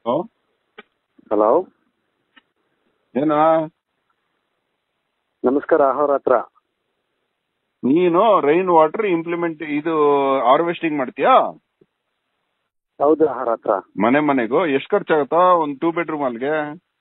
Hello hello ಏನ ನಮಸ್ಕಾರ ಅಹೋರಾತ್ರ ನೀನು ರೈನ್ ವಾಟರ್ ಇಂಪ್ಲಿಮೆಂಟ್ ಇದು ಹಾರ್ವೆಸ್ಟಿಂಗ್ ಮಾಡ್ತೀಯಾ ಹೌದು ಅಹೋರಾತ್ರ ಮನೆ ಮನೆಗೂ ಎಷ್ಟ್ ಖರ್ಚಾಗತ್ತಾ ಒಂದ್ ಟೂ ಬೆಡ್ರೂಮ್ ಅಲ್ಗೆ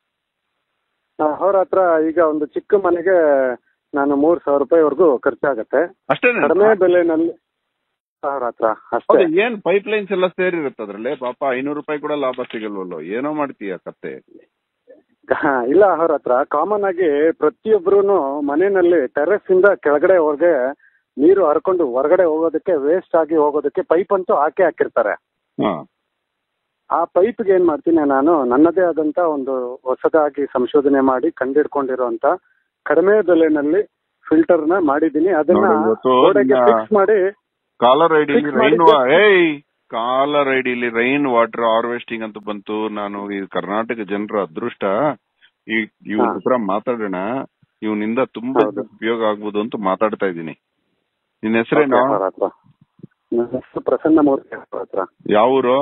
ಅಹೋರಾತ್ರ ಈಗ ಒಂದು ಚಿಕ್ಕ ಮನೆಗೆ ನಾನು ಮೂರ್ ಸಾವಿರ ರೂಪಾಯಿವರೆಗೂ ಖರ್ಚಾಗತ್ತೆ ಅಷ್ಟೇನೆ ಕಡಿಮೆ ಬೆಲೆನಲ್ಲಿ ಅಹೋರಾತ್ರ ಅಷ್ಟೇ ಹೌದು ಏನ್ ಪೈಪ್ ಲೈನ್ಸ್ ಎಲ್ಲ ಸೇರಿರುತ್ತೆ ಅದ್ರಲ್ಲಿ ಪಾಪ ಐನೂರು ರೂಪಾಯಿ ಕೂಡ ಲಾಭ ಸಿಗಲ್ವಲ್ಲೋ ಏನೋ ಮಾಡ್ತೀಯ ಕತ್ತೆ ಹಾ, ಇಲ್ಲ ಅಹೋರಾತ್ರ ಕಾಮನ್ ಆಗಿ ಪ್ರತಿಯೊಬ್ರು ಮನೆಯಲ್ಲಿ ಟೆರೆಸ್ ಇಂದ ಕೆಳಗಡೆ ಹೊರಗೆ ನೀರು ಹರ್ಕೊಂಡು ಹೊರಗಡೆ ಹೋಗೋದಕ್ಕೆ ವೇಸ್ಟ್ ಆಗಿ ಹೋಗೋದಕ್ಕೆ ಪೈಪ್ ಅಂತೂ ಹಾಕಿ ಹಾಕಿರ್ತಾರೆ ಹಾ ಆ ಪೈಪ್ಗೆ ಏನ್ ಮಾಡ್ತೀನಿ ನಾನು ನನ್ನದೇ ಆದಂತ ಒಂದು ಹೊಸದಾಗಿ ಸಂಶೋಧನೆ ಮಾಡಿ ಕಂಡಿಡ್ಕೊಂಡಿರುವಂತ ಕಡಿಮೆ ಬೆಲೆನಲ್ಲಿ ಫಿಲ್ಟರ್ ನ ಮಾಡಿದೀನಿ ಅದನ್ನ ನೋಡಿ, ಇವತ್ತು ಗೋಡೆಗೆ ನಾ- ಫಿಕ್ಸ್ ಮಾಡಿ ಕಾಲರ್ ಐಡಿಲಿ Fix ರೈನ್ ಮಾಡಿದ್ದೆ. ಏಯ್ ಕಾಲರ್ ಐಡಿಲಿ ರೈನ್ ವಾಟರ್ ಹಾರ್ವೆಸ್ಟಿಂಗ್ ಅಂತ ಬಂತು ನಾನು ಈ ಕರ್ನಾಟಕ ಜನರ ಅದೃಷ್ಟ ಈ ಇವ್ರ ಹಾ. ಹತ್ರ ಮಾತಾಡೋಣ ಇವನಿಂದ ತುಂಬಾ ಹೌದು. ಉಪಯೋಗ ಆಗ್ಬೋದು ಅಂತ ಮಾತಾಡ್ತಾ ಇದ್ದೀನಿ ನಿನ್ನ ಹೆಸರೇನು Okay, ಅಹೋರಾತ್ರ. ನನ್ನ ಹೆಸರು ಪ್ರಸನ್ನ ಮೂರ್ತಿ ಅಹೋರಾತ್ರ ಯಾವ ಊರು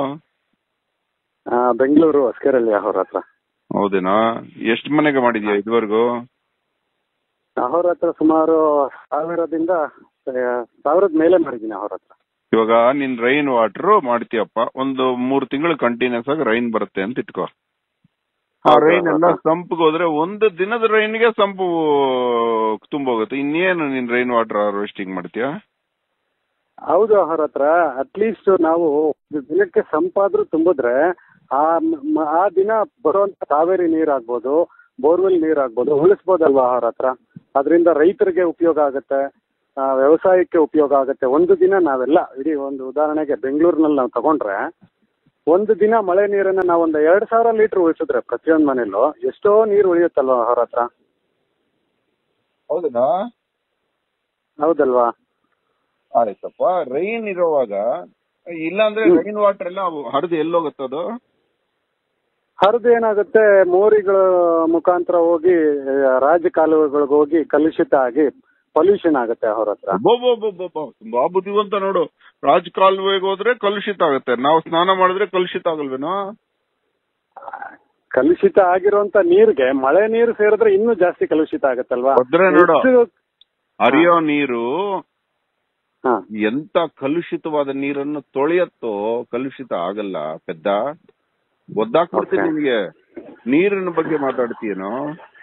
ಆ, ಬೆಂಗಳೂರು ಹೊಸಕೆರಳ್ಳಿ ಅಹೋರಾತ್ರ ಹೌದೇನಾ ಎಷ್ಟ್ ಮನೆಗೆ ಮಾಡಿದ್ಯಾ ಇದುವರೆಗೂ ಅಹೋರಾತ್ರ ಸುಮಾರು ಸಾವಿರದಿಂದ ಆ, ಸಾವಿರದ ಮೇಲೆ ಮಾಡಿದ್ದೀನಿ ಅಹೋರಾತ್ರ ಇವಾಗ ನಿನ್ ರೈನ್ ವಾಟರ್ ಮಾಡ್ತೀಯಪ್ಪ ಒಂದು ಮೂರ್ ತಿಂಗಳು ಕಂಟಿನ್ಯೂಸ್ ಆಗಿ ರೈನ್ ಬರುತ್ತೆ ಅಂತ ಇಟ್ಕೋ ಆ ಹೌದು, ರೈನ್ ಎಲ್ಲ ಹೌದು. ಸಂಪ್ಗೆ ಹೋದ್ರೆ ಒಂದು ದಿನದ ರೈನ್ಗೆ ಸಂಪು ತುಂಬೋಗುತ್ತೆ ಇನ್ನೇನು ನೀನ್ ರೈನ್ ವಾಟರ್ ಹಾರ್ವೆಸ್ಟಿಂಗ್ ಮಾಡ್ತೀಯಾ ಹೌದು ಅವ್ರ ಹತ್ರ ಅಟ್ಲೀಸ್ಟ್ ನಾವು ಒಂದು ದಿನಕ್ಕೆ ಸಂಪಾದ್ರೂ ತುಂಬಿದ್ರೆ ಆ ಮ- ಆ ದಿನ ಬರುವಂತ ಕಾವೇರಿ ನೀರಾಗ್ಬೋದು ಬೋರ್ವೆಲ್ ನೀರಾಗ್ಬೋದು ಉಳಿಸ್ಬೋದಲ್ವಾ ಅವ್ರ ಹತ್ರ ಅದರಿಂದ ರೈತರಿಗೆ ಉಪಯೋಗ ಆಗುತ್ತೆ ಆ, ವ್ಯವಸಾಯಕ್ಕೆ ಉಪಯೋಗ ಆಗುತ್ತೆ ಒಂದು ದಿನ ನಾವೆಲ್ಲ ಇಡೀ ಒಂದು ಉದಾಹರಣೆಗೆ ಬೆಂಗಳೂರಿನಲ್ಲಿ ನಾವು ತಗೊಂಡ್ರೆ ಒಂದು ದಿನ ಮಳೆ ನೀರನ್ನ ನಾವು ಒಂದು ಎರಡ್ ಸಾವಿರ ಲೀಟರ್ ಉಳಿಸಿದ್ರೆ ಪ್ರತಿಯೊಂದು ಮನೇಲೂ ಎಷ್ಟೋ ನೀರು ಉಳಿಯುತ್ತಲ್ವಾ ಅವ್ರ ಹತ್ರ ಹೌದಾ ಹೌದಲ್ವಾ ಆಯ್ತಪ್ಪ ರೈನ್ ಇರೋವಾಗ ಇಲ್ಲಾಂದ್ರೆ ಹ್ಮ್. ರೈನ್ ವಾಟರ್ ಎಲ್ಲ ಹರಿದು ಎಲ್ಲೋಗುತ್ತೆ ಅದು ಹರಿದು ಏನಾಗುತ್ತೆ ಮೋರಿಗಳ ಮುಖಾಂತರ ಹೋಗಿ ಆ, ರಾಜ ಕಾಲುವೆಗಳಿಗೆ ಹೋಗಿ ಕಲುಷಿತ ಆಗಿ ಪೊಲ್ಯೂಷನ್ ಆಗುತ್ತೆ ಅವ್ರ ಹತ್ರ ಬೋ ಬೋ ಬೋ ಬೋ ಬೋ. ತುಂಬಾ ಬುದ್ಧಿವಂತ ನೋಡು ರಾಜ್ ಕಾಲುವೆಗೆ ಹೋದ್ರೆ ಕಲುಷಿತ ಆಗುತ್ತೆ ನಾವು ಸ್ನಾನ ಮಾಡಿದ್ರೆ ಕಲುಷಿತ ಆಗಲ್ವೇನೋ ಕಲುಷಿತ ಆಗಿರುವಂತ ನೀರಿಗೆ ಮಳೆ ನೀರು ಸೇರಿದ್ರೆ ಇನ್ನೂ ಜಾಸ್ತಿ ಕಲುಷಿತ ಆಗುತ್ತಲ್ವಾ ಭದ್ರೆ ನೋಡು. ಹೆಚ್ಚು- ಹರಿಯೋ ನೀರು ಹಾ ಎಂತ ಕಲುಷಿತವಾದ ನೀರನ್ನು ತೊಳೆಯತ್ತೋ ಕಲುಷಿತ ಆಗಲ್ಲ ಪೆದ್ದ ಒದ್ದಾಕ್ಬಿಡ್ತೀನಿ Okay. ನಿನ್ಗೆ ನೀರಿನ ಬಗ್ಗೆ ಮಾತಾಡ್ತೀಯೇನೋ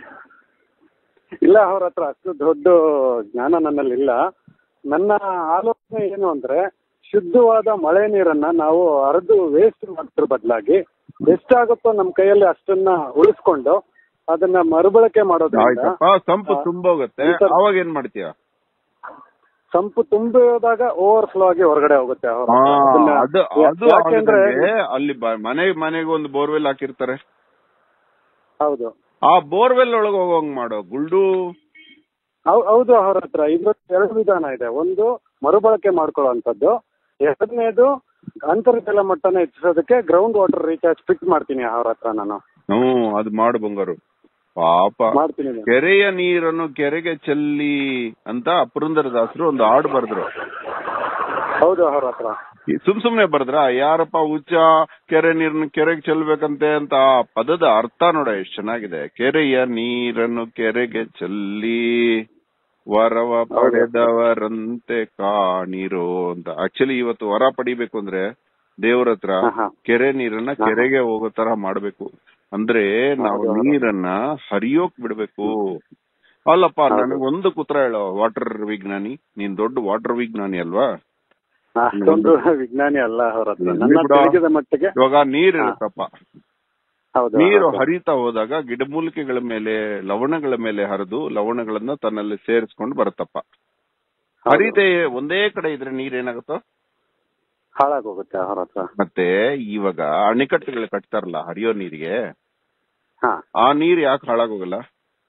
ಇಲ್ಲ ಅವ್ರ ಹತ್ರ ಅಷ್ಟು ದೊಡ್ಡ ಜ್ಞಾನ ನನ್ನಲ್ಲಿ ಇಲ್ಲ ನನ್ನ ಆಲೋಚನೆ ಏನು ಅಂದ್ರೆ ಶುದ್ಧವಾದ ಮಳೆ ನೀರನ್ನ ನಾವು ಹರಿದು ವೇಸ್ಟ್ ಮಾಡೋದ್ರ ಬದಲಾಗಿ ಎಷ್ಟಾಗುತ್ತೋ ನಮ್ಮ ಕೈಯಲ್ಲಿ ಅಷ್ಟನ್ನ ಉಳಿಸ್ಕೊಂಡು ಅದನ್ನ ಮರುಬಳಕೆ ಮಾಡೋದ್ರಿಂದ ಆಯ್ತಪ್ಪ ಸಂಪು ಆ, ತುಂಬೋಗತ್ತೆ ಇಂಥ- ಅವಾಗ ಏನ್ ಮಾಡ್ತೀಯ ಸಂಪು ತುಂಬಿದಾಗ ಓವರ್ ಫ್ಲೋ ಆಗಿ ಹೊರಗಡೆ ಹೋಗುತ್ತೆ ಅವ್ರ ಆ, ಹತ್ರ. ಅದನ್ನ ಅದು ಯಾ- ಅದು ಯಾಕೆಂದ್ರೆ ಆಗದಂಗೆ ಅಲ್ಲಿ ಬ- ಮನೆ ಮನೆಗೆ ಒಂದು ಬೋರ್ವೆಲ್ ಹಾಕಿರ್ತಾರೆ ಹೌದು ಆ ಬೋರ್ವೆಲ್ ಒಳಗೆ ಹೋಗೋಂಗ್ ಮಾಡೋ ಗುಲ್ಡು ಹೌ- ಹೌದು ಅವ್ರ ಹತ್ರ ಇದ್ರಲ್ಲಿ ಎರಡು ವಿಧಾನ ಇದೆ ಒಂದು ಮರುಬಳಕೆ ಮಾಡ್ಕೊಳ್ಳುವಂಥದ್ದು ಎರಡನೇದು ಅಂತರ್ಜಲ ಮಟ್ಟನ ಹೆಚ್ಚಿಸೋದಕ್ಕೆ ಗ್ರೌಂಡ್ ವಾಟರ್ ರೀಚಾರ್ಜ್ ಫಿಟ್ ಮಾಡ್ತೀನಿ ಅವ್ರ ಹತ್ರ ನಾನು ಹ್ಮ್ ಅದು ಮಾಡು ಬಂಗಾರು ಪಾಪ ಮಾಡ್ತೀನಿ ನಾನು. ಕೆರೆಯ ನೀರನ್ನು ಕೆರೆಗೆ ಚೆಲ್ಲಿ ಅಂತ ಪುರಂದರದಾಸರು ಒಂದು ಹಾಡು ಬರೆದ್ರು ಹೌದು ಅವ್ರ ಹತ್ರ ಈ ಸುಮ್ ಸುಮ್ನೆ ಬರ್ದ್ರ ಯಾರಪ್ಪ ಹುಚ್ಚ ಕೆರೆ ನೀರನ್ನು ಕೆರೆಗೆ ಚೆಲ್ಬೇಕಂತೆ ಅಂತ ಆ ಪದದ ಅರ್ಥ ನೋಡ ಎಷ್ಟ್ ಚೆನ್ನಾಗಿದೆ ಕೆರೆಯ ನೀರನ್ನು ಕೆರೆಗೆ ಚೆಲ್ಲಿ ವರವ ಪಡೆದವರಂತೆ ಕಾಣಿರೋ ಅಂತ ಆಕ್ಚುಲಿ ಇವತ್ತು ವರ ಪಡಿಬೇಕು ಅಂದ್ರೆ ದೇವ್ರ ಹತ್ರ ಹಾ, ಹಾ. ಕೆರೆ ನೀರನ್ನ ಹಾ. ಕೆರೆಗೆ ಹೋಗೋ ತರ ಮಾಡ್ಬೇಕು ಅಂದ್ರೆ ನಾವು ಹೌದು, ಹೌದು. ನೀರನ್ನ ಹರಿಯೋಕ್ ಬಿಡ್ಬೇಕು ಅಲ್ಲಪ್ಪ ಹೌದು. ನನಗೆ ಒಂದು ಕುತ್ರ ಹೇಳೋ ವಾಟರ್ ವಿಜ್ಞಾನಿ ನೀನ್ ದೊಡ್ಡ ವಾಟರ್ ವಿಜ್ಞಾನಿ ಅಲ್ವಾ ಅಷ್ಟೊಂದು ವಿಜ್ಞಾನಿ ಅಲ್ಲ ಅವ್ರ ಹತ್ರ ಇಲ್ಲಿ ನನ್ನ ಬಿಡು. ತಿಳಿದ ಮಟ್ಟಿಗೆ ಇವಾಗ ನೀರ್ ಹಾ. ಇರುತ್ತಪ್ಪ ಹೌದು ನೀರು ಹೌದು. ಹರಿತಾ ಹೋದಾಗ ಗಿಡಮೂಲಿಕೆಗಳ ಮೇಲೆ ಲವಣಗಳ ಮೇಲೆ ಹರಿದು ಲವಣಗಳನ್ನ ತನ್ನಲ್ಲಿ ಸೇರಿಸ್ಕೊಂಡು ಬರುತ್ತಪ್ಪ ಹೌದು. ಹರಿದೆ ಒಂದೇ ಕಡೆ ಇದ್ರೆ ನೀರ್ ಏನಾಗುತ್ತೋ ಹಾಳಾಗೋಗುತ್ತೆ ಅವ್ರ ಹತ್ರ ಮತ್ತೆ ಇವಾಗ ಅಣೆಕಟ್ಟುಗಳು ಕಟ್ತಾರಲ್ಲ ಹರಿಯೋ ನೀರಿಗೆ ಹಾ ಆ ನೀರ್ ಯಾಕೆ ಹಾಳಾಗೋಗಲ್ಲ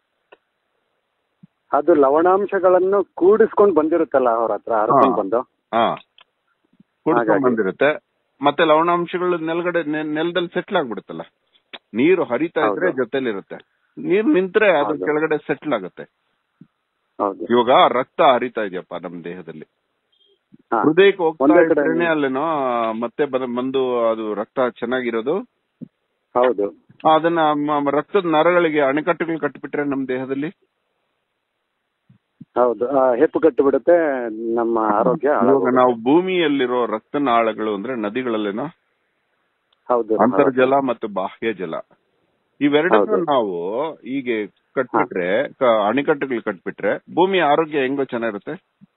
ಅದು ಲವಣಾಂಶಗಳನ್ನು ಕೂಡಿಸ್ಕೊಂಡು ಬಂದಿರುತ್ತಲ್ಲ ಅವ್ರ ಹತ್ರ ಹರ್ಕೊಂಡ್ ಹಾ. ಬಂದು ಹಾ ಕುಡ್ಕೊಂಡ್ ಹಾಗಾಗಿ. ಬಂದಿರುತ್ತೆ ಮತ್ತೆ ಲವಣಾಂಶಗಳು ನೆಲಗಡೆ ನೆ- ನೆಲದಲ್ಲಿ ಸೆಟ್ಲ್ ಆಗ್ಬಿಡುತ್ತಲ್ಲ ನೀರು ಹರಿತಾ ಇದ್ರೆ ಹೌದು. ಜೊತೆಲಿರುತ್ತೆ ನೀರ್ ನಿಂತ್ರೆ ಅದು ಹೌದು. ಕೆಳಗಡೆ ಸೆಟ್ಲ್ ಆಗುತ್ತೆ ಹೌದು ಇವಾಗ ರಕ್ತ ಹರಿತಾ ಇದೆಯಪ್ಪ ನಮ್ ದೇಹದಲ್ಲಿ ಹಾ. ಹೃದಯಕ್ಕೆ ಹೋಗ್ತಾ ಒಂದೇ ಕಡೆ ಇದ್ರೇನೆ ಅಲ್ಲೇನೋ ಮತ್ತೆ ಬದ- ಬಂದು ಅದು ರಕ್ತ ಚೆನ್ನಾಗಿರೋದು ಹೌದು ಅದನ್ನ ಮ- ರಕ್ತದ ನರಗಳಿಗೆ ಅಣೆಕಟ್ಟುಗಳು ಕಟ್ಬಿಟ್ರೆ ನಮ್ಮ ದೇಹದಲ್ಲಿ ಹೌದು ಆ, ಹೆಪ್ಪು ಕಟ್ಟು ಬಿಡುತ್ತೆ ನಮ್ಮ ಆರೋಗ್ಯ ಇವಾಗ ಹಾಳಾಗೋಗುತ್ತೆ. ನಾವು ಭೂಮಿಯಲ್ಲಿರೋ ರಕ್ತನಾಳಗಳು ಅಂದ್ರೆ ನದಿಗಳಲ್ಲೇನೋ ಹೌದು ಅಂತರ್ಜಲ ಮತ್ತು ಬಾಹ್ಯ ಜಲ ಇವೆರಡನ್ನು ಹೌದು. ನಾವು ಹೀಗೆ ಕಟ್ಬಿಟ್ರೆ ಕ- ಅಣೆಕಟ್ಟುಗಳು ಕಟ್ಬಿಟ್ರೆ ಭೂಮಿಯ ಆರೋಗ್ಯ ಹೆಂಗೋ ಚೆನ್ನಾಗಿರುತ್ತೆ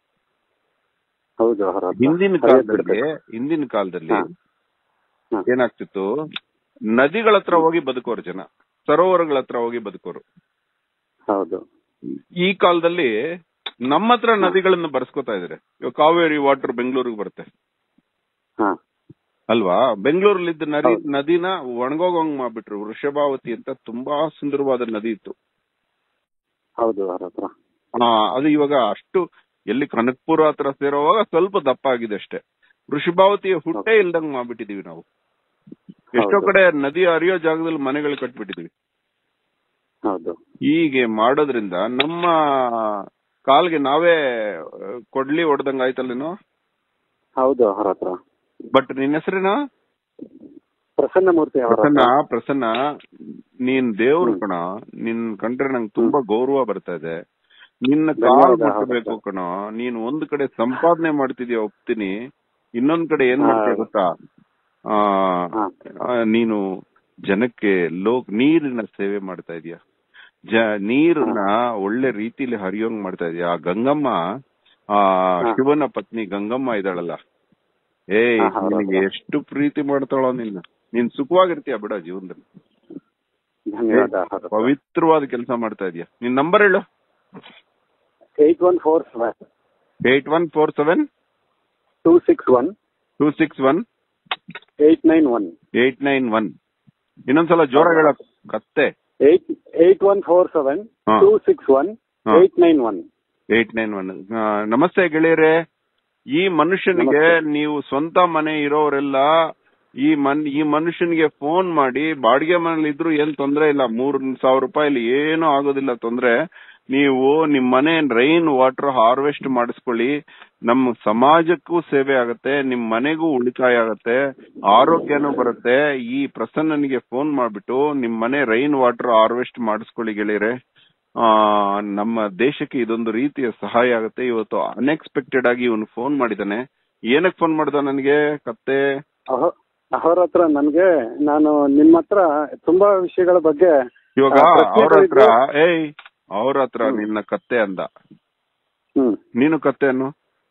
ಹೌದು ಹೌದು. ಹಿಂದಿನ ಹರಿಯೋದ್ ಕಾಲದಲ್ಲಿ ಬಿಡ್ಬೇಕು. ಹಿಂದಿನ ಕಾಲದಲ್ಲಿ ಹಾ. ಹಾ. ಏನಾಗ್ತಿತ್ತು ನದಿಗಳ ಹತ್ರ ಹೋಗಿ ಬದುಕೋರು ಜನ ಸರೋವರಗಳ ಹತ್ರ ಹೋಗಿ ಬದುಕೋರು ಹೌದು ಈ ಕಾಲದಲ್ಲಿ ನಮ್ಮ ಹತ್ರ ನದಿಗಳನ್ನ ಬರ್ಸ್ಕೊತಾ ಇದಾರೆ ಇವಾಗ ಕಾವೇರಿ ವಾಟರ್ ಬೆಂಗಳೂರಿಗೆ ಬರುತ್ತೆ ಹಾ ಅಲ್ವಾ ಬೆಂಗಳೂರಲ್ಲಿದ್ದ ನದಿ ಹೌದು. ನದಿನ ಒಣಗೋಗಂಗ್ ಮಾಡ್ಬಿಟ್ರು ವೃಷಭಾವತಿ ಅಂತ ತುಂಬಾ ಸುಂದರವಾದ ನದಿ ಇತ್ತು ಹೌದು ಅವ್ರ ಹತ್ರ ಆ, ಅದು ಇವಾಗ ಅಷ್ಟು ಎಲ್ಲಿ ಕನಕಪುರ ಹತ್ರ ಸೇರೋವಾಗ ಸ್ವಲ್ಪ ದಪ್ಪ ಆಗಿದೆ ಅಷ್ಟೇ ವೃಷಭಾವತಿಯ ಹುಟ್ಟೆ ಇಲ್ದಂಗ್ ಮಾಡ್ಬಿಟ್ಟಿದೀವಿ ನಾವು ಎಷ್ಟೋ ಹೌದು. ಕಡೆ ನದಿ ಹರಿಯೋ ಜಾಗದಲ್ಲಿ ಮನೆಗಳು ಕಟ್ಬಿಟ್ಟಿದೀವಿ ಹೌದು ಹೀಗೆ ಮಾಡೋದ್ರಿಂದ ನಮ್ಮ ಕಾಲ್ಗೆ ನಾವೇ ಆ, ಕೊಡ್ಲಿ ಹೊಡೆದಂಗ ಆಯ್ತಲ್ಲೇನೋ ಹೌದು ಅವ್ರ ಹತ್ರ ಬಟ್ ನಿನ್ನ ಹೆಸರೇನಾ ಪ್ರಸನ್ನ ಮೂರ್ತಿ ಅವರ ಪ್ರಸನ್ನ ಪ್ರಸನ್ನ ನೀನ್ ದೇವ್ರು ಹ್ಮ್. ಕಣ ನಿನ್ ಕಂಡ್ರೆ ನಂಗೆ ತುಂಬಾ ಗೌರವ ಬರ್ತಾ ಇದೆ ನಿನ್ನ ಕಾಲ್ ಧನ್ಯವಾದ, ಮುಟ್ಟಬೇಕು ಹೌದು. ಕಣ ನೀನ್ ಒಂದ್ ಕಡೆ ಸಂಪಾದನೆ ಮಾಡ್ತಿದ್ಯಾ ಒಪ್ತೀನಿ ಇನ್ನೊಂದ್ ಕಡೆ ಏನ್ ಹಾ. ಮಾಡ್ತೀಯ ಗೊತ್ತಾ ಆ, ಹಾ. ಆ, ನೀನು ಜನಕ್ಕೆ ಲೋಕ್ ನೀರಿನ ಸೇವೆ ಮಾಡ್ತಾ ಇದೀಯ ಜ ನೀರನ್ನ ಒಳ್ಳೆ ರೀತಿಲಿ ಹರಿಯೋಂಗ್ ಮಾಡ್ತಾ ಇದೀಯ ಆ ಗಂಗಮ್ಮ ಆ ಹಾ. ಶಿವನ ಪತ್ನಿ ಗಂಗಮ್ಮ ಇದ್ದಾಳಲ್ಲ ಏಯ್ ಹಾ, ಹೌದು, ನಿನಗೆ ಹೌದು. ಎಷ್ಟು ಪ್ರೀತಿ ಮಾಡ್ತಾಳೋ ನಿನ್ನ ನೀನ್ ಸುಖವಾಗಿರ್ತೀಯ ಬಿಡ ಜೀವನದಲ್ಲಿ ಧನ್ಯವಾದ ಅವ್ರ ಹತ್ರ ಪವಿತ್ರವಾದ ಕೆಲಸ ಮಾಡ್ತಾ ಇದೀಯ ನಿನ್ ನಂಬರ್ ಹೇಳು eight one four seven eight one four seven two six one two six one eight nine one eight nine one ಇನ್ನೊಂದ್ಸಲ ಜೋರಾಗಿ ಹೇಳ ಕತ್ತೆ eight eight one four seven ಹಾ. ಟೂ ಸಿಕ್ಸ್ ಒನ್ ಹಾ. Eight nine one eight nine one ನಮಸ್ತೆ ಗೆಳೆಯರೇ ಈ ಮನುಷ್ಯನಿಗೆ ನೀವು ಸ್ವಂತ ಮನೆ ಇರೋರೆಲ್ಲ ಈ ಮನ್ ಈ ಮನುಷ್ಯನಿಗೆ ಫೋನ್ ಮಾಡಿ ಬಾಡಿಗೆ ಮನೇಲಿ ಇದ್ರು ಏನ್ ತೊಂದ್ರೆ ಇಲ್ಲ ಮೂರ್ ಸಾವಿರ ರೂಪಾಯಿಲಿ ಏನು ಆಗೋದಿಲ್ಲ ತೊಂದ್ರೆ ನೀವು ನಿಮ್ ಮನೆ ರೈನ್ ವಾಟರ್ ಹಾರ್ವೆಸ್ಟ್ ಮಾಡಿಸ್ಕೊಳ್ಳಿ ನಮ್ಮ ಸಮಾಜಕ್ಕೂ ಸೇವೆ ಆಗತ್ತೆ ನಿಮ್ ಮನೆಗೂ ಉಳಿತಾಯ ಆಗತ್ತೆ ಆರೋಗ್ಯನೂ ಬರುತ್ತೆ ಈ ಪ್ರಸನ್ನನಿಗೆ ಫೋನ್ ಮಾಡ್ಬಿಟ್ಟು ನಿಮ್ ಮನೆ ರೈನ್ ವಾಟರ್ ಹಾರ್ವೆಸ್ಟ್ ಮಾಡಿಸ್ಕೊಳ್ಳಿ ಗೆಳೆಯರೆ ಆ ನಮ್ಮ ದೇಶಕ್ಕೆ ಇದೊಂದು ರೀತಿಯ ಸಹಾಯ ಆಗುತ್ತೆ ಇವತ್ತು ಅನ್ಎಕ್ಸ್ಪೆಕ್ಟೆಡ್ ಆಗಿ ಇವನು ಫೋನ್ ಮಾಡಿದಾನೆ ಏನಕ್ ಫೋನ್ ಮಾಡ್ದ ನನಗೆ ಕತ್ತೆ ಅವ್ರ ಹತ್ರ ನನ್ಗೆ ನಾನು ನಿಮ್ಮ ಹತ್ರ ತುಂಬಾ ವಿಷಯಗಳ ಬಗ್ಗೆ ಇವಾಗ ಆ, ಅವ್ರ ಹತ್ರ ಪ್ರಶ್ನೆಗಳಿದ್ದು- ಏಯ್ ಅವ್ರ ಹತ್ರ ಹ್ಮ್. ನಿನ್ನ ಕತ್ತೆ ಅಂದ ಹ್ಮ್ ನೀನು ಕತ್ತೆ ಅನ್ನು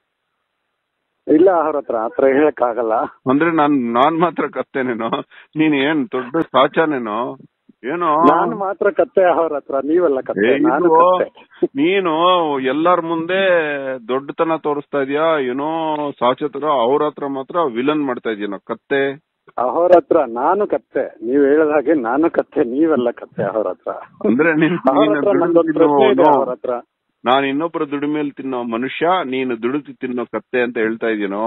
ಇಲ್ಲ ಅವ್ರ ಹತ್ರ ಆತರ ಹೇಳಕ್ ಆಗಲ್ಲ ಅಂದ್ರೆ ನಾನ್ ನಾನ್ ಮಾತ್ರ ಕತ್ತೆನೇನೋ ನೀನ್ ಏನ್ ದೊಡ್ಡ ಸಾಚಾನೇನೋ ಏನೋ ನಾನು ಮಾತ್ರ ಕತ್ತೆ ಅವ್ರ ಹತ್ರ ನೀವೆಲ್ಲ ಏ, ಕತ್ತೆ ನಾನು ಇದು ಕತ್ತೆ ನೀನು ಎಲ್ಲಾರ ಮುಂದೆ ದೊಡ್ಡತನ ತೋರಿಸ್ತಾ ಇದೀಯಾ ಏನೋ ಸಾಚತರ ಅವ್ರ ಹತ್ರ ಮಾತ್ರ ವಿಲನ್ ಮಾಡ್ತಾ ಇದೀಯ ಕತ್ತೆ ಅವ್ರ ಹತ್ರ ನಾನು ಕತ್ತೆ ನೀವ್ ಹೇಳದ ಹಾಗೆ ನಾನು ಕತ್ತೆ ನೀವೆಲ್ಲ ಕತ್ತೆ ಅವ್ರ ಹತ್ರ ಅಂದ್ರೆ ನೀನ್ ಅವ್ರ ನೀನು ಹತ್ರ ದುಡಿದು ನಂದೊಂದು ಪ್ರಶ್ನೆ ಇದೆ ತಿನ್ನೋನು. ಅವ್ರ ಹತ್ರ ನಾನ್ ಇನ್ನೊಬ್ಬರ ದುಡಿಮೇಲೆ ತಿನ್ನೋ ಮನುಷ್ಯ ನೀನು ದುಡಿದು ತಿನ್ನೋ ಕತ್ತೆ ಅಂತ ಹೇಳ್ತಾ ಇದೀನೋ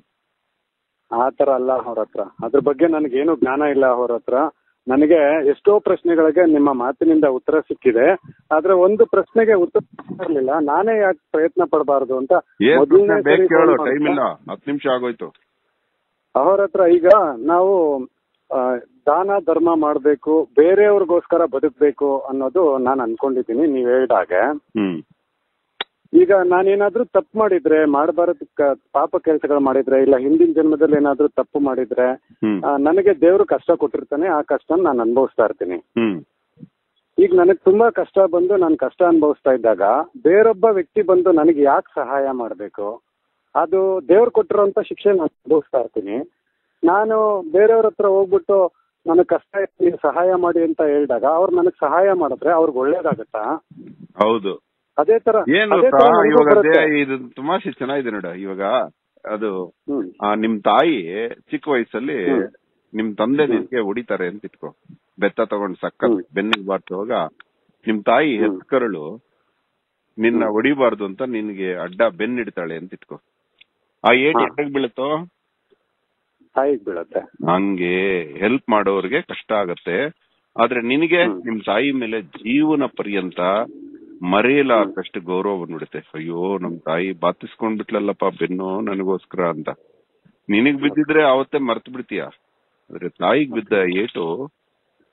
ಆತರ ಅಲ್ಲ ಅವ್ರ ಹತ್ರ ಅದ್ರ ಬಗ್ಗೆ ನನಗೇನು ಜ್ಞಾನ ಇಲ್ಲ ಅವ್ರ ಹತ್ರ ನನಗೆ ಎಷ್ಟೋ ಪ್ರಶ್ನೆಗಳಿಗೆ ನಿಮ್ಮ ಮಾತಿನಿಂದ ಉತ್ತರ ಸಿಕ್ಕಿದೆ ಆದ್ರೆ ಒಂದು ಪ್ರಶ್ನೆಗೆ ಉತ್ತರ ಇರ್ಲಿಲ್ಲ ನಾನೇ ಯಾಕೆ ಪ್ರಯತ್ನ ಪಡಬಾರದು ಅಂತ ಏನ್ ಮೊದಲನೇ ಪ್ರಶ್ನೆ ಬೇಕು ಸರಿ ಕೇಳು phone ಟೈಮ್ ಇಲ್ಲ ಮಾಡ್ತಾ- ಹತ್ತು ನಿಮಿಷ ಆಗೋಯ್ತು ಅವ್ರ ಹತ್ರ ಈಗ ನಾವು ಆ, ದಾನ ಧರ್ಮ ಮಾಡ್ಬೇಕು ಬೇರೆಯವ್ರಿಗೋಸ್ಕರ ಬದುಕ್ಬೇಕು ಅನ್ನೋದು ನಾನು ಅನ್ಕೊಂಡಿದ್ದೀನಿ ನೀವ್ ಹೇಳ್ದಾಗೆ ಹ್ಮ್ ಈಗ ನಾನೇನಾದ್ರೂ ತಪ್ಪು ಮಾಡಿದ್ರೆ ಮಾಡಬಾರದು ಪಾಪ ಕೆಲಸಗಳು ಮಾಡಿದ್ರೆ ಇಲ್ಲ ಹಿಂದಿನ ಜನ್ಮದಲ್ಲಿ ಏನಾದ್ರೂ ತಪ್ಪು ಮಾಡಿದ್ರೆ ಹ್ಮ್ ಆ, ನನಗೆ ದೇವ್ರು ಕಷ್ಟ ಕೊಟ್ಟಿರ್ತಾನೆ ಆ ಕಷ್ಟ ನಾನು ಅನುಭವಿಸ್ತಾ ಇರ್ತೀನಿ ಹ್ಮ್ ಈಗ ನನಗೆ ತುಂಬಾ ಕಷ್ಟ ಬಂದು ನಾನು ಕಷ್ಟ ಅನುಭವಿಸ್ತಾ ಇದ್ದಾಗ ಬೇರೊಬ್ಬ ವ್ಯಕ್ತಿ ಬಂದು ನನಗೆ ಯಾಕೆ ಸಹಾಯ ಮಾಡಬೇಕು ಅದು ದೇವ್ರು ಕೊಟ್ಟಿರೋಂತ ಶಿಕ್ಷೆ ನಾನು ಅನುಭವಿಸ್ತಾ ಇರ್ತೀನಿ ನಾನು ಬೇರೆಯವ್ರ ಹತ್ರ ಹೋಗ್ಬಿಟ್ಟು ನನಗೆ ಕಷ್ಟ ಇದೆ, ನೀವು ಸಹಾಯ ಮಾಡಿ ಅಂತ ಹೇಳಿದಾಗ ಅವ್ರು ನನಗೆ ಸಹಾಯ ಮಾಡಿದ್ರೆ ಅವ್ರಿಗೆ ಒಳ್ಳೇದಾಗತ್ತಾ ಹೌದು ಅದೇ ತರ ಏನ್ ಅದೇ ಗೊತ್ತಾ ತರ ನನಗೂ ಇವಾಗ ಅದೇ ಬರುತ್ತೆ. ಇದು ತಮಾಷೆ ಚೆನ್ನಾಗಿದೆ ನೋಡ ಇವಾಗ ಅದು ಹ್ಮ್ ಆ, ನಿಮ್ ತಾಯಿ ಚಿಕ್ಕ ವಯಸ್ಸಲ್ಲಿ ಹ್ಮ್. ನಿಮ್ ತಂದೆ ಹ್ಮ್. ನಿನ್ಗೆ ಹೊಡಿತಾರೆ ಅಂತ ಇಟ್ಕೋ ಬೆತ್ತ ತಗೊಂಡ್ ಸಕ್ಕ ಹ್ಮ್. ಬೆನ್ನಿಗೆ ಬಾರ್ಸುವಾಗ ನಿಮ್ ತಾಯಿ ಹ್ಮ್. ಹೆತ್ಕರಳು ನಿನ್ನ ಹ್ಮ್. ಹೊಡಿಬಾರ್ದು ಅಂತ ನಿನ್ಗೆ ಅಡ್ಡ ಬೆನ್ನಿಡ್ತಾಳೆ ಅಂತ ಇಟ್ಕೋ ಆ ಏಟ್ ಹಾ. ಎಷ್ಟಾಗ್ ಬೀಳುತ್ತೋ ತಾಯಿಗ್ ಬೀಳತ್ತೆ ಹಂಗೆ ಹೆಲ್ಪ್ ಮಾಡೋರ್ಗೆ ಕಷ್ಟ ಆಗತ್ತೆ ಆದ್ರೆ ನಿನಗೆ ಹ್ಮ್. ನಿಮ್ ತಾಯಿ ಮೇಲೆ ಜೀವನ ಪರ್ಯಂತ ಮರೆಯಲಾಗಷ್ಟು ಗೌರವ ಬಂದ್ಬಿಡುತ್ತೆ ಅಯ್ಯೋ ನಮ್ ತಾಯಿ ಬಾತಿಸ್ಕೊಂಡ್ ಬಿಟ್ಲಲ್ಲಪ್ಪ ಬೆನ್ನು ನನಗೋಸ್ಕರ ಅಂತ ನಿನಗ್ ಬಿದ್ದಿದ್ರೆ ಅವತ್ತೇ ಮರ್ತ್ ಬಿಡ್ತೀಯ ಆದ್ರೆ ತಾಯಿಗ್ ಬಿದ್ದ ಏಟು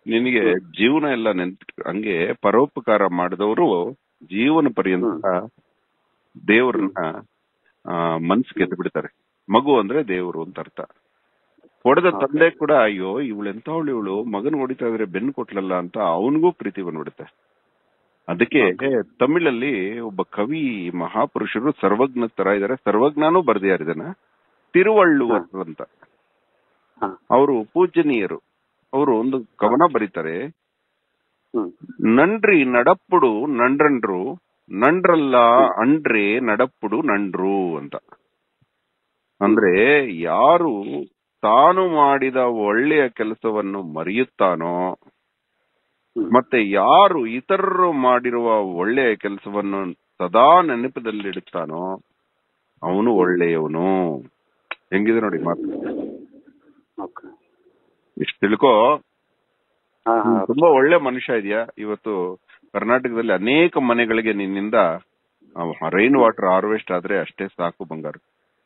ನಿನಗೆ ಜೀವನ ಎಲ್ಲ ನೆನ್ಪ್ ಹಂಗೆ ಪರೋಪಕಾರ ಮಾಡಿದವರು ಜೀವನ ಪರ್ಯಂತ ದೇವ್ರನ್ನ ಆ, ಮನ್ಸ್ ಗೆದ್ದು ಬಿಡ್ತಾರೆ ಮಗು ಅಂದ್ರೆ ದೇವ್ರು ಅಂತ ಅರ್ಥ ಹೊಡೆದ ತಂದೆ ಕೂಡ ಅಯ್ಯೋ ಇವಳೆಂತವಳು ಇವಳು ಮಗನ್ ಹೊಡಿತಾ ಇದ್ರೆ ಬೆನ್ನು ಕೊಟ್ಲಲ್ಲ ಅಂತ ಅವನಿಗೂ ಪ್ರೀತಿ ಬಂದ್ಬಿಡುತ್ತೆ ಅದಕ್ಕೆ ತಮಿಳಲ್ಲಿ ಒಬ್ಬ ಕವಿ ಮಹಾಪುರುಷರು ಸರ್ವಜ್ಞ ತರ ಇದಾರೆ ಸರ್ವಜ್ಞನೂ ಬರ್ದಿಯಾರ ಇದನ್ನ ತಿರುವಳ್ಳುವರ್ ಅಂತ ಹಾ ಅವರು ಪೂಜನೀಯರು ಅವರು ಒಂದು ಕವನ ಬರೀತಾರೆ ಹ್ಮ್ நன்றி நடப்புಡು ನಂಡ್ರನ್ರು ನಂಡ್ರಲ್ಲ ಅಂಡ್ರೆ ನಡಪ್ಪುಡು ನಂಡ್ರು ಅಂತ ಅಂದ್ರೆ ಯಾರು ತಾನು ಮಾಡಿದ ಒಳ್ಳೆಯ ಕೆಲಸವನ್ನು ಮರೆಯುತ್ತಾನೋ ಹ್ಮ್. ಮತ್ತೆ ಯಾರು ಇತರರು ಮಾಡಿರುವ ಒಳ್ಳೆಯ ಕೆಲಸವನ್ನು ಸದಾ ನೆನಪದಲ್ಲಿಡುತ್ತಾನೋ ಅವನು ಒಳ್ಳೆಯವನು ಹೆಂಗಿದೆ ನೋಡಿ ಮಾತು ಓಕೆ ಇಷ್ಟು ತಿಳ್ಕೊ ಹಾ ಹಾ ತುಂಬಾ ಒಳ್ಳೆ ಮನುಷ್ಯ ಇದೆಯಾ ಇವತ್ತು ಕರ್ನಾಟಕದಲ್ಲಿ ಅನೇಕ ಮನೆಗಳಿಗೆ ನಿನ್ನಿಂದ ರೈನ್ ವಾಟರ್ ಹಾರ್ವೆಸ್ಟ್ ಆದ್ರೆ ಅಷ್ಟೇ ಸಾಕು ಬಂಗಾರ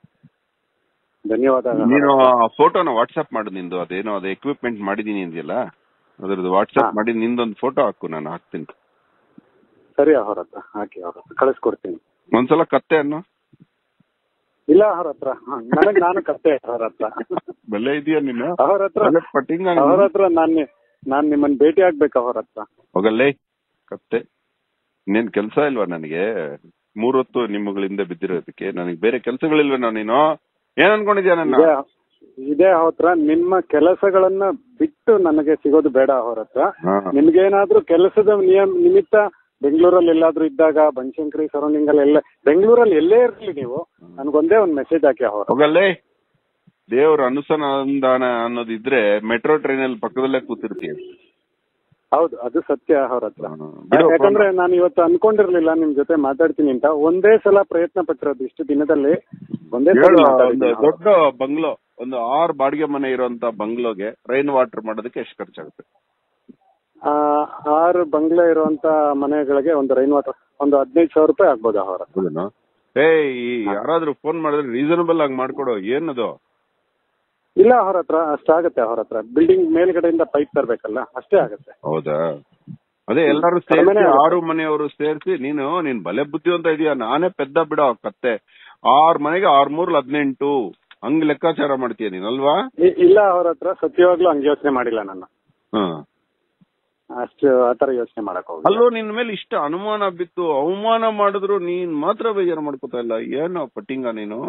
ಧನ್ಯವಾದ ನೀನು ಆ ಫೋಟೋನ ವಾಟ್ಸ್ಆಪ್ ಮಾಡು ನಿಂದು ಅದೇನೋ ಅದು ಎಕ್ವಿಪ್ಮೆಂಟ್ ಮಾಡಿದೀನಿ ಅಂದ್ಯಲ್ಲ ಅದ್ರದ್ದು ವಾಟ್ಸ್ಆಪ್ ಹಾ. ಮಾಡಿ ನಿಂದೊಂದು ಫೋಟೋ ಹಾಕು ನಾನು ಹಾಕ್ತೀನಿ ಸರಿ ಅವ್ರ ಹತ್ರ ಹಾಕಿ ಅವ್ರ ಹತ್ರ ಕಳಿಸ್ಕೊಡ್ತೀನಿ ಒಂದ್ಸಲ ಕತ್ತೆ ಅನ್ನೋ ಇಲ್ಲ ಅವ್ರ ಹತ್ರ ಹ, ನನಗ್ ನಾನು ಕತ್ತೆ ಅವ್ರ ಹತ್ರ ಬೆಲೆ ಇದೆಯಾ ನೀನು ಅವ್ರ ಹತ್ರ ಬೆಲೆ ಪಟ್ಟಿಂಗ ಅವ್ರ ಹತ್ರ ನಾನ್ ನಾನ್ ನಿಮ್ಮನ್ನ ಭೇಟಿ ಆಗ್ಬೇಕು ಅವ್ರ ಹತ್ರ ಹೋಗಲ್ಲೇ ಕತ್ತೆ ಇನ್ನೇನ್ ಕೆಲ್ಸ ಇಲ್ವಾ ನನಗೆ ಮೂರೊತ್ತು ನಿಮ್ಮಗಳಿಂದ ಬಿದ್ದಿರೋದಕ್ಕೆ ನನಗೆ ಬೇರೆ ಕೆಲ್ಸಗಳಿಲ್ವೇನೋ ನೀನು ಏನ್ ಅನ್ಕೊಂಡಿದ್ಯಾ ನನ್ನ ಇದೇ ಇದೇ ಅವ್ರ ಹತ್ರ ನಿಮ್ಮ ಕೆಲಸಗಳನ್ನ ಬಿಟ್ಟು ನನಗೆ ಸಿಗೋದು ಬೇಡ ಅವ್ರ ಹತ್ರ ಹಾ. ನಿಮ್ಗೇನಾದ್ರೂ ಕೆಲಸದ ನಿಯಮ ನಿಮಿತ್ತ ಬೆಂಗಳೂರಲ್ಲಿ ಎಲ್ಲಾದ್ರೂ ಇದ್ದಾಗ ಬನಶಂಕರಿ ಸರೌಂಡಿಂಗ್ ಅಲ್ಲಿ ಎಲ್ಲ ಬೆಂಗಳೂರಲ್ಲಿ ಎಲ್ಲೇ ಇರ್ಲಿ ನೀವು ನನ್ಗೊಂದೇ ಒಂದ್ ಮೆಸೇಜ್ ಹಾಕಿ ಅವ್ರ ಹೋಗಲ್ಲೇ ದೇವ್ರ ಅನುಸಂಧಾನ ಅನ್ನೋದಿದ್ರೆ ಮೆಟ್ರೋ ಟ್ರೈನ್ ಅಲ್ಲಿ ಪಕ್ಕದಲ್ಲೇ ಕೂತಿರ್ತೀಯ ಹೌದು ಅದು ಸತ್ಯ ಅವ್ರ ಹತ್ರ ಹಾ, ಬಿಡು ಯಾಕಂದ್ರೆ ನಾನು ಇವತ್ತು ಅನ್ಕೊಂಡಿರ್ಲಿಲ್ಲ ನಿಮ್ ಜೊತೆ ಮಾತಾಡ್ತೀನಿ ಅಂತ ಒಂದೇ ಸಲ ಪ್ರಯತ್ನ ಪಟ್ಟಿರೋದು ಇಷ್ಟು ದಿನದಲ್ಲಿ ಒಂದೇ ಸಲ ಹೇಳು, ಒಂದು ಮಾತಾಡಿದ್ದೀನಿ ಅವ್ರ ಹತ್ರ. ದೊಡ್ಡ ಬಂಗ್ಲೋ ಒಂದು ಆರ್ ಬಾಡಿಗೆ ಮನೆ ಇರುವಂತ ಬಂಗ್ಲೋಗೆ ರೈನ್ ವಾಟರ್ ಮಾಡೋದಕ್ಕೆ ಎಷ್ಟು ಖರ್ಚಾಗುತ್ತೆ ಆ, ಆರು ಬಂಗ್ಲೆ ಇರುವಂತ ಮನೆಗಳಿಗೆ ಒಂದು ರೈನ್ ವಾಟರ್ ಒಂದು ಹದಿನೈದು ಸಾವಿರ ರೂಪಾಯಿ ಆಗ್ಬೋದು ಅವರ ಹೌದೇನೋ ಏ ಈ ಯಾರಾದ್ರೂ ಫೋನ್ ಮಾಡಿದ್ರೆ ರೀಸನಬಲ್ ಆಗಿ ಮಾಡ್ಕೊಡು ಏನದು ಇಲ್ಲ ಅವ್ರ ಹತ್ರ ಅಷ್ಟಾಗತ್ತೆ ಅವ್ರ ಹತ್ರ ಬಿಲ್ಡಿಂಗ್ ಮೇಲ್ಗಡೆಯಿಂದ ಪೈಪ್ ತರ್ಬೇಕಲ್ಲ ಅಷ್ಟೇ ಆಗತ್ತೆ ಹೌದಾ ಅದೇ ಎಲ್ಲಾರು ಸೇರಿಸಿ ಕಡಿಮೆನೇ ಆಗುತ್ತೆ. ಆರು ಮನೆಯವರು ಸೇರಿಸಿ ನೀನು ನೀನ್ ಬಲೆ ಬುದ್ಧಿವಂತ ಇದೀಯ ನಾನೇ ಪೆದ್ದ ಬಿಡೋ ಕತ್ತೆ ಆರ್ ಮನೆಗೆ ಆರ್ ಮೂರ್ ಹದಿನೆಂಟು ಹಂಗ್ ಲೆಕ್ಕಾಚಾರ ಮಾಡ್ತೀಯ ನೀನ್ ಅಲ್ವಾ ಇ- ಇಲ್ಲ ಅವ್ರ ಹತ್ರ ಸತ್ಯವಾಗ್ಲೂ ಹಂಗೆ ಯೋಚನೆ ಮಾಡಿಲ್ಲ ನಾನು ಹ್ಮ್ ಅಷ್ಟು ಆತರ ಯೋಚನೆ ಮಾಡಕ್ ಹೋಗಿ ಅಲ್ಲೋ ನಿನ್ ಮೇಲೆ ಇಷ್ಟ ಅನುಮಾನ ಬಿತ್ತು ಅವಮಾನ ಮಾಡಿದ್ರು ನೀನ್ ಮಾತ್ರ ಬೇಜಾರು ಮಾಡ್ಕೋತಾ ಇಲ್ಲ ಏನು ಪಟ್ಟಿಂಗ ನೀನು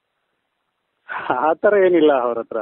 ಆತರ ಏನಿಲ್ಲ ಅವ್ರ ಹತ್ರ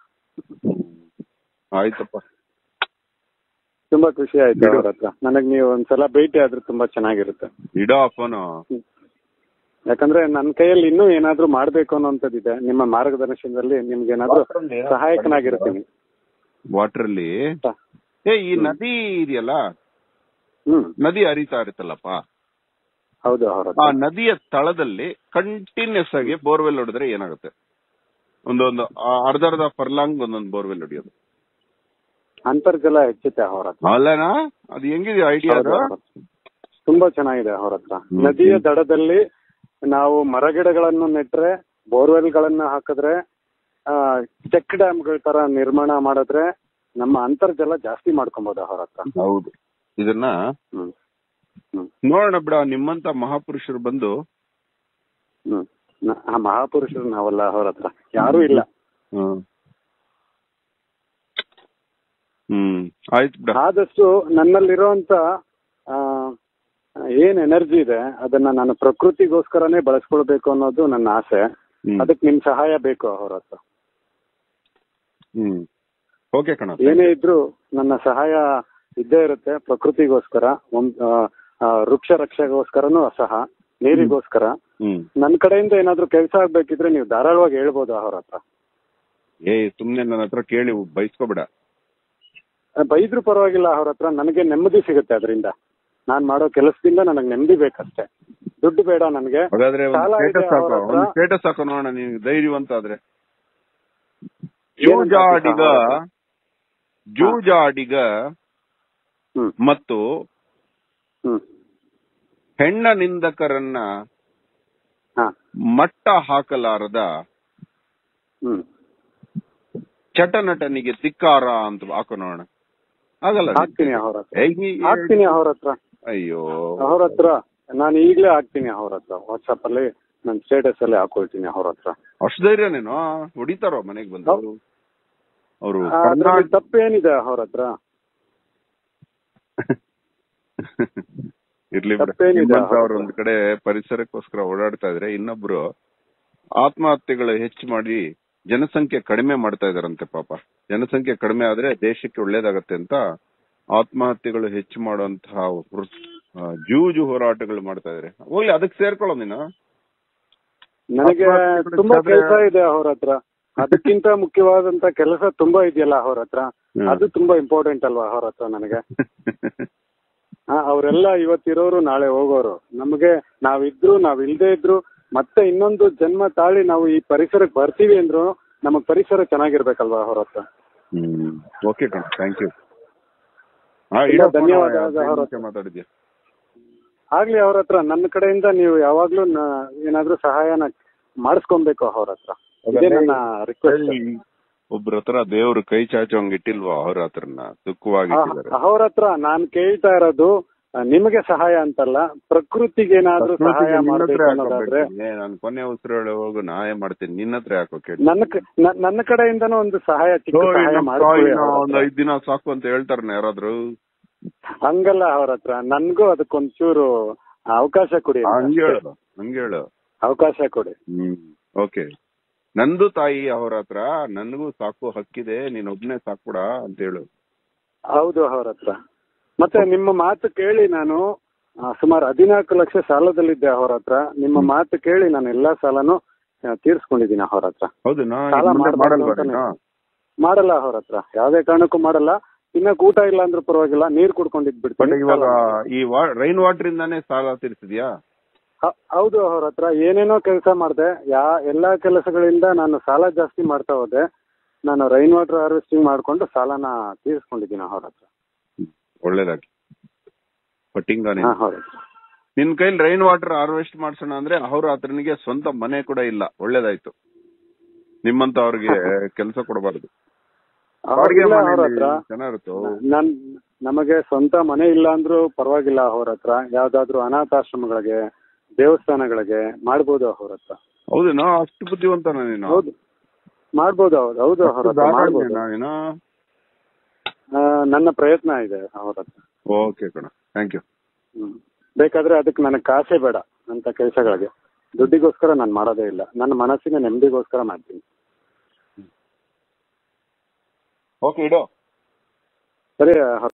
ಆಯ್ತಪ್ಪ ತುಂಬಾ ಖುಷಿ ಆಯ್ತು ಬಿಡು. ಅವ್ರ ಹತ್ರ ನನಗ್ ನೀವು ಒಂದ್ಸಲ ಭೇಟಿ ಆದ್ರೆ ತುಂಬಾ ಚೆನ್ನಾಗಿರುತ್ತೆ ಇಡೋ ಫೋನು ಯಾಕಂದ್ರೆ ನನ್ನ ಕೈಯಲ್ಲಿ ಇನ್ನೂ ಏನಾದ್ರೂ ಮಾಡ್ಬೇಕು ಅನ್ನೋಂಥದ್ದಿದೆ ನಿಮ್ಮ ಮಾರ್ಗದರ್ಶನದಲ್ಲಿ ನಿಮ್ಗೆ ಏನಾದ್ರೂ ಸಹಾಯಕನಾಗಿರ್ತೀನಿ ವಾಟರ್ ಅಲ್ಲಿ ಹ. ಏ ಈ ನದಿ ಇದೆಯಲ್ಲ ಹ್ಮ್ ನದಿ ಹರಿತಾ ಇರುತ್ತಲ್ಲಪ್ಪ ಹೌದು ಅವ್ರ ಆ ಹತ್ರ ನದಿಯ ತಳದಲ್ಲಿ ಕಂಟಿನ್ಯೂಸ್ ಆಗಿ ಬೋರ್ವೆಲ್ ಹೊಡೆದ್ರೆ ಏನಾಗುತ್ತೆ ಒಂದೊಂದು ಆ ಅರ್ಧ ಅರ್ಧ ಫರ್ಲಾಂಗ್ ಒಂದೊಂದು ಬೋರ್ವೆಲ್ ಹೊಡಿಯೋದು ಅಂತರ್ಜಲ ಹೆಚ್ಚುತ್ತೆ ಅವ್ರ ಹತ್ರ ಅಲ್ಲನಾ ಅದು ಹೆಂಗಿದೆ ಐಡಿಯಾ ಹೌದು ಅವ್ರ ಹತ್ರ. ತುಂಬಾ ಚೆನ್ನಾಗಿದೆ ಅವ್ರ ಹತ್ರ ಹ್ಮ್. ನದಿಯ ದಡದಲ್ಲಿ ನಾವು ಮರಗಿಡಗಳನ್ನು ನೆಟ್ರೆ ಬೋರ್ವೆಲ್ ಗಳನ್ನ ಹಾಕಿದ್ರೆ ಆ ಚೆಕ್ ಡ್ಯಾಮ್ಗಳ ತರ ನಿರ್ಮಾಣ ಮಾಡಿದ್ರೆ ನಮ್ಮ ಅಂತರ್ಜಲ ಜಾಸ್ತಿ ಮಾಡ್ಕೊಬಹುದು ಅವ್ರ ಹತ್ರ ಹೌದು ಇದನ್ನ ಹ್ಮ್ ಹ್ಮ್ ನೋಡೋಣ ಬಿಡ ನಿಮ್ಮಂತ ಮಹಾಪುರುಷರು ಬಂದು ಹ್ಮ್ ನ- ಆ ಮಹಾಪುರುಷರು ನಾವಲ್ಲ ಅವ್ರ ಹತ್ರ ಯಾರು ಇಲ್ಲ ಹ್ಮ್ ಹ್ಮ್ ಆಯ್ತು ಬಿಡ ಆದಷ್ಟು ನನ್ನಲ್ಲಿರುವಂತ ಆ, ಏನ್ ಎನರ್ಜಿ ಇದೆ ಅದನ್ನ ನಾನು ಪ್ರಕೃತಿಗೋಸ್ಕರನೇ ಬಳಸ್ಕೊಳ್ಬೇಕು ಅನ್ನೋದು ನನ್ನ ಆಸೆ ಹ್ಮ್ ಅದಕ್ಕೆ ನಿಮ್ ಸಹಾಯ ಬೇಕು ಅವ್ರ ಹತ್ರ ಹ್ಮ್ ಓಕೆ ಕಣ ಏನೇ ಇದ್ರು ನನ್ನ ಸಹಾಯ ಇದ್ದೇ ಇರುತ್ತೆ ಪ್ರಕೃತಿಗೋಸ್ಕರ ಒಂದ್ ಆ, ಆ, ವೃಕ್ಷ ರಕ್ಷೆಗೋಸ್ಕರನೂ ಸಹ ನೀರಿಗೋಸ್ಕರ ಹ್ಮ್ ನನ್ ಕಡೆಯಿಂದ ಏನಾದ್ರೂ ಕೆಲಸ ಆಗ್ಬೇಕಿದ್ರೆ ನೀವು ಧಾರಾಳವಾಗಿ ಹೇಳ್ಬೋದು ಅವ್ರ ಹತ್ರ ಏ ಸುಮ್ನೆ ನನ್ನ ಹತ್ರ ಕೇಳಿ ಬೈಸ್ಕೋಬೇಡ ಆ, ಬೈದ್ರು ಪರವಾಗಿಲ್ಲ ಅವ್ರ ಹತ್ರ ನನಗೆ ನೆಮ್ಮದಿ ಸಿಗುತ್ತೆ ಅದರಿಂದ ನಾನ್ ಮಾಡೋ ಕೆಲಸದಿಂದ ನನಗೆ ನೆಮ್ಮದಿ ಬೇಕಷ್ಟೇ ದುಡ್ಡು ಬೇಡ ನನಗೆ ಹಾಗಾದ್ರೆ ಒಂದು ಸಾಲ ಇದೆ ಸ್ಟೇಟಸ್ ಅವ್ರ ಹಾಕೋ ಹತ್ರ. ಒಂದು ಸ್ಟೇಟಸ್ ಹಾಕೋ ನೋಡೋಣ ನೀನು ಧೈರ್ಯವಂತ ಆದ್ರೆ ಏನಂತ ಜೂಜಾಡಿಗ ಹಾಕ್ಬೇಕು? ಜೂಜಾಡಿಗ ಹ್ಮ್ ಮತ್ತು ಹ್ಮ್ ಹೆಣ್ಣ ನಿಂದಕರನ್ನ ಹಾ ಮಟ್ಟ ಹಾಕಲಾರದ ಹ್ಮ್ ಚಟನಟನಿಗೆ ಧಿಕ್ಕಾರ ಅಂತ ಹಾಕೋ ನೋಡೋಣ ಆಗಲ್ಲ ಹಾಕ್ತೀನಿ ಅವ್ರ ಹತ್ರ ಏ, ಈ- ಹಾಕ್ತೀನಿ ಅವ್ರ ಹತ್ರ ಅಯ್ಯೋ ಅವ್ರ ಹತ್ರ ನಾನು ಈಗ್ಲೇ ಹಾಕ್ತೀನಿ ಅವ್ರ ಹತ್ರ ವಾಟ್ಸಪ್ ಅಲ್ಲಿ ನನ್ನ ಸ್ಟೇಟಸ್ ಅಲ್ಲಿ ಹಾಕೊಳ್ತೀನಿ ಅವ್ರ ಹತ್ರ ಅಷ್ಟು ಧೈರ್ಯ ನೀನು ಹೊಡಿತಾರೋ ಮನೆಗ್ ಬಂದು ಅವರು ಅದ್ರಲ್ಲಿ ತಪ್ಪೇನಿದೆ ಅವ್ರ ಹತ್ರ ಇರ್ಲಿ ಬಿಡು. ತಪ್ಪೇನಿದೆ ನಿಮ್ಮಂತ ಅವ್ರು ಅವ್ರ ಒಂದ್ ಕಡೆ ಪರಿಸರಕ್ಕೋಸ್ಕರ ಓಡಾಡ್ತಾ ಇದ್ರೆ ಇನ್ನೊಬ್ರು ಆತ್ಮಹತ್ಯೆಗಳು ಹೆಚ್ಚು ಮಾಡಿ ಜನಸಂಖ್ಯೆ ಕಡಿಮೆ ಮಾಡ್ತಾ ಇದಾರಂತೆ ಪಾಪ ಜನಸಂಖ್ಯೆ ಕಡಿಮೆ ಆದ್ರೆ ದೇಶಕ್ಕೆ ಒಳ್ಳೇದಾಗತ್ತೆ ಅಂತ ಆತ್ಮಹತ್ಯೆಗಳು ಹೆಚ್ಚು ಮಾಡುವಂತಹ ವೃತ್- ಆ, ಜೂಜು ಹೋರಾಟಗಳು ಮಾಡ್ತಾ ಇದಾರೆ ಹೋಗ್ಲಿ ಅದಕ್ಕೆ ಸೇರ್ಕೊಳ್ಳೋ ನೀನು ನನಗೆ ಆತ್ಮಹತ್ಯೆಗಳು ತುಂಬಾ ಹೆಚ್ಚಾದ್ರೆ- ಕೆಲಸ ಇದೆ ಅವ್ರ ಹತ್ರ ಅದಕ್ಕಿಂತ ಮುಖ್ಯವಾದಂತ ಕೆಲಸ ತುಂಬಾ ಇದೆಯಲ್ಲ ಅವ್ರ ಹತ್ರ ಹ್ಮ್. ಅದು ತುಂಬಾ ಇಂಪಾರ್ಟೆಂಟ್ ಅಲ್ವಾ ಅವ್ರ ಹತ್ರ ನನಗೆ ಹಾ ಅವರೆಲ್ಲ ಇವತ್ತಿರೋರು ನಾಳೆ ಹೋಗೋರು ನಮಗೆ ನಾವಿದ್ರು ನಾವ್ ಇಲ್ದೇ ಇದ್ರು ಮತ್ತೆ ಇನ್ನೊಂದು ಜನ್ಮ ತಾಳಿ ನಾವು ಈ ಪರಿಸರಕ್ಕೆ ಬರ್ತೀವಿ ಅಂದ್ರು ನಮಗ್ ಪರಿಸರ ಚೆನ್ನಾಗಿರ್ಬೇಕಲ್ವಾ ಅವ್ರ ಹತ್ರ ಹ್ಮ್ ಓಕೆ ಕಣ ಥ್ಯಾಂಕ್ ಯು ಹಾ ತುಂಬಾ ಇಡೋ ಧನ್ಯವಾದ ಧನ್ಯವಾದ ಅವ್ರ ಹತ್ರ. ಮಾತಾಡಿದ್ಯಾ ಆಗ್ಲಿ ಅವ್ರ ಹತ್ರ ನನ್ನ ಕಡೆಯಿಂದ ನೀವು ಯಾವಾಗ್ಲೂ ನ- ಏನಾದ್ರೂ ಸಹಾಯನ ಮಾಡಿಸ್ಕೊಬೇಕು ಅವ್ರ ಹತ್ರ ಇದೇ ನನ್ನ ರಿಕ್ವೆಸ್ಟ್ ಒಬ್ರ ಹತ್ರ ದೇವ್ರು ಕೈ ಚಾಚೋಂಗ್ ಇಟ್ಟಿಲ್ವಾ ಅವ್ರ ಹತ್ರನ ಸುಖವಾಗಿ ಇಟ್ಟಿದ್ದಾರೆ ಅವ್ರ ಹತ್ರ ನಾನ್ ಕೇಳ್ತಾ ಇರೋದು ಆ, ನಿಮಗೆ ಸಹಾಯ ಅಂತಲ್ಲ ಪ್ರಕೃತಿಗೆ ಏನಾದ್ರೂ ಸಹಾಯ ಮಾಡ್ಬೇಕು ಅನ್ನೋದಾದ್ರೆ ನಾನು ಕೊನೆ ಉಸಿರು ಹೋಗು ನಾನೇ ಮಾಡ್ತೀನಿ ನಿನ್ನ ಹತ್ರ ಯಾಕೋ ಕೇಳಿ ನನ್ನ ಕ- ನ- ನನ್ನ ಕಡೆಯಿಂದನೂ ಒಂದು ಸಹಾಯ ಚಿಕ್ಕ ಸಹಾಯ ಮಾಡ್ಕೊಳ್ಳಿ ಅವ್ರ ಒಂದ್ ಹತ್ರ. ಐದ್ ದಿನ ಸಾಕು ಅಂತ ಹೇಳ್ತಾರನ ಯಾರಾದ್ರು ಹಂಗಲ್ಲ ಅವ್ರ ಹತ್ರ ನನ್ಗೂ ಅದಕ್ಕೊಂಚೂರು ಅವಕಾಶ ಕೊಡಿ ಅಂತ ಹಂಗೆ ಅಷ್ಟೇ. ಹೇಳು ಹಂಗೆ ಹೇಳು ಅವಕಾಶ ಕೊಡಿ ಹ್ಮ್ ಓಕೆ ನಂದು ತಾಯಿ ಅವ್ರ ಹತ್ರ ನನ್ಗೂ ಸಾಕು ಹಕ್ಕಿದೆ ನೀನ್ ಒಬ್ನೇ ಸಾಕ್ಬಿಡ ಅಂತ ಹೇಳು ಹೌದು ಅವ್ರ ಹತ್ರ ಮತ್ತೆ ನಿಮ್ಮ ಮಾತು ಕೇಳಿ ನಾನು ಆ, ಸುಮಾರು ಹದಿನಾಲ್ಕು ಲಕ್ಷ ಸಾಲದಲ್ಲಿದ್ದೆ ಅವ್ರ ಹತ್ರ ನಿಮ್ಮ ಮಾತು ಕೇಳಿ ನಾನು ಎಲ್ಲಾ ಸಾಲನು ಆ, ತೀರ್ಸ್ಕೊಂಡಿದ್ದೀನಿ ಅವ್ರ ಹತ್ರ ಹೌದು ನಾ ಸಾಲ ಇನ್ ಮುಂದೆ ಮಾಡ್ಬಾರ್ದು ಮಾಡಲ್ವಾ ಅಂತಾನೆ. ನೀನು? ಮಾಡಲ್ಲ ಅವ್ರ ಹತ್ರ ಯಾವ್ದೇ ಕಾರಣಕ್ಕೂ ಮಾಡಲ್ಲ ತಿನ್ನಕ್ ಊಟ ಇಲ್ಲ ಅಂದ್ರೂ ಪರವಾಗಿಲ್ಲ ನೀರ್ ಕುಡ್ಕೊಂಡಿದ್ ಬಟ್ ಬಿಡ್ತೀನಿ ಇವಾಗ ಈ ರೈನ್ ವಾಟರ್ ಇಂದಾನೇ ಸಾಲ ತೀರಿಸಿದ್ಯಾ ಹ- ಹೌದು ಅವ್ರ ಹತ್ರ ಏನೇನೋ ಕೆಲಸ ಮಾಡಿದೆ ಯಾ ಎಲ್ಲಾ ಕೆಲಸಗಳಿಂದ ನಾನು ಸಾಲ ಜಾಸ್ತಿ ಮಾಡ್ತಾ ಹೋದೆ ನಾನು ರೈನ್ ವಾಟರ್ ಹಾರ್ವೆಸ್ಟಿಂಗ್ ಮಾಡ್ಕೊಂಡು ಸಾಲನ ತೀರಿಸ್ಕೊಂಡಿದ್ದೀನಿ ಅವ್ರ ಹತ್ರ ಒಳ್ಳೇದಾಗಿ ಪಟ್ಟಿಂಗ ಹಾ ಹೌದು ನಿನ್ ಕೈಲಿ ರೈನ್ ವಾಟರ್ ಹಾರ್ವೆಸ್ಟ್ ಮಾಡ್ಸೋಣ ಅಂದ್ರೆ ಅವ್ರ ಹತ್ರನಿಗೆ ಸ್ವಂತ ಮನೆ ಕೂಡ ಇಲ್ಲ ಒಳ್ಳೇದಾಯ್ತು ನಿಮ್ಮಂತ ಅವ್ರಿಗೆ ಕೆಲಸ ಕೊಡಬಾರ್ದು ಬಾಡಿಗೆ ಇಲ್ಲ ಅವ್ರ ಮನೆಯಲ್ಲಿ ಹತ್ರ ಚೆನ್ನಾಗಿರುತ್ತೋ ನನ್ ನಮಗೆ ಸ್ವಂತ ಮನೆ ಇಲ್ಲ ಅಂದ್ರೂ ಪರವಾಗಿಲ್ಲ ಅವ್ರ ಹತ್ರ ಯಾವ್ದಾದ್ರು ಅನಾಥಾಶ್ರಮಗಳಿಗೆ ದೇವಸ್ಥಾನಗಳಿಗೆ ಮಾಡ್ಬೋದು ಅವ್ರ ಹತ್ರ ಹೌದೇನೋ ಅಷ್ಟು ಬುದ್ಧಿವಂತನ ನೀನು ಹೌದು ಮಾಡ್ಬೋದು ಹೌದು ಹೌದು ಅವ್ರ ಅಷ್ಟು ಹತ್ರ ಮಾಡ್ಬೋದು ಧಾರಾಳನೇನಾ ನೀನು ಆ, ನನ್ನ ಪ್ರಯತ್ನ ಇದೆ ಅವ್ರ ಹತ್ರ ಓಕೆ ಕಣ ಥ್ಯಾಂಕ್ ಯು ಹ್ಮ್. ಬೇಕಾದ್ರೆ ಅದಕ್ಕೆ ನನಗೆ ಕಾಸೇ ಬೇಡ ಅಂತ ಕೆಲಸಗಳಿಗೆ ದುಡ್ಡಿಗೋಸ್ಕರ ನಾನು ಮಾಡೋದೇ ಇಲ್ಲ ನನ್ನ ಮನಸ್ಸಿನ ನೆಮ್ಮದಿಗೋಸ್ಕರ ಮಾಡ್ತೀನಿ ಓಕೆ ಇಡು ಸರಿ